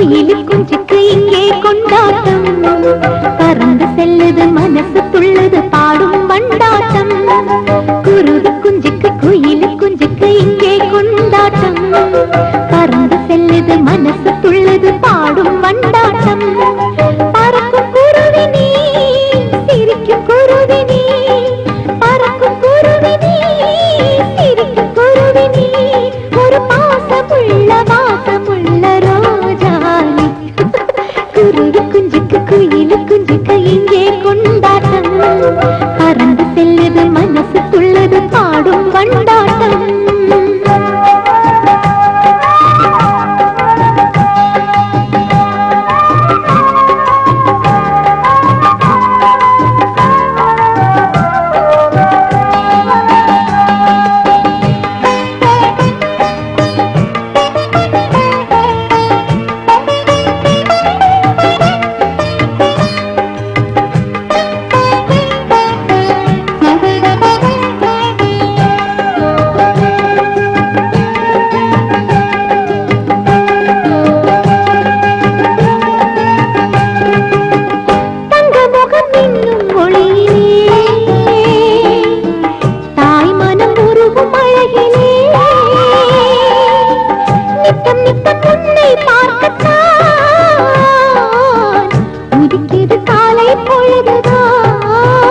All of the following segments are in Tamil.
குயிலு குஞ்சுக்கு இங்கே கொண்டாட்டம் பறந்து செல்லுது மனசு துள்ளுது பாடும் வண்டாட்டம் குருவி குஞ்சுக்கு குயிலு குஞ்சுக்கு இங்கே கொண்டாட்டம் பறந்து செல்லுது மனசு துள்ளுது பாடும் வண்டாட்டம் பறக்கும் குருவி நீ சிரிக்கும் குருவி நீ பறக்கும் குருவி நீ சிரிக்கும் குருவி நீ ஒரு பாசமுள்ள வாசமுள்ள ரோஜானி குருவி குஞ்சுக்கு குயிலு குஞ்சுக்கு இங்கே கொண்டாட்டம் பறந்து செல்லுது மனசு துள்ளது பாடும் வண்டாட்டம் தங்க முகம் இன்னும் ஒளியிலே தாய் மனம் உருகும் அழகிலே நித்தம் நித்தம் உன்னை பார்க்கத்தான் உதிக்கிது காலை பொழுதுதான்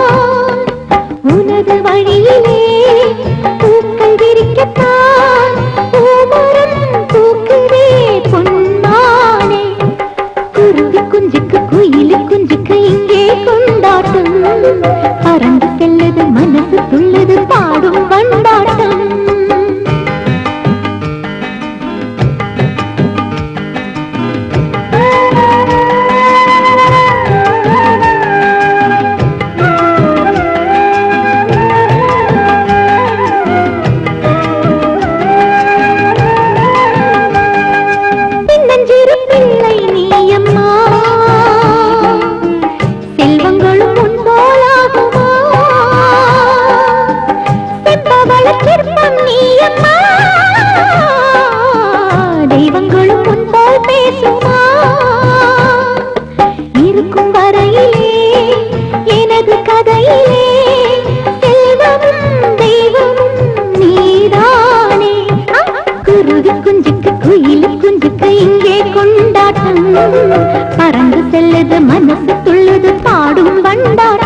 உனது வழியிலே பூக்கள் விரிக்கத்தான் பூமரம் பூக்குதே பொன்மானே குருவி குஞ்சுக்கு குயிலு குஞ்சுக்கு இங்கே கொண்டாட்டம் பறந்து செல்லுது மனசு துள்ளுது பாடும் வண்டாட்டம் சின்னஞ்சிறு பிள்ளை நீயம்மா செல்வங்களும் முன்போலாகுமா செம்பவள சிற்பம் நீயம்மா தெய்வங்களும் முன்போல் பேசுமா இருக்கும் வரையிலே எனது கதையிலே செல்வமும் தெய்வமும் நீதானே ஆ, குருவி குஞ்சுக்கு குயிலு குஞ்சுக்கு இங்கே கொண்டாட்டம் பறந்து செல்லுது மனசு துள்ளுது பாடும் வண்டாட்டம்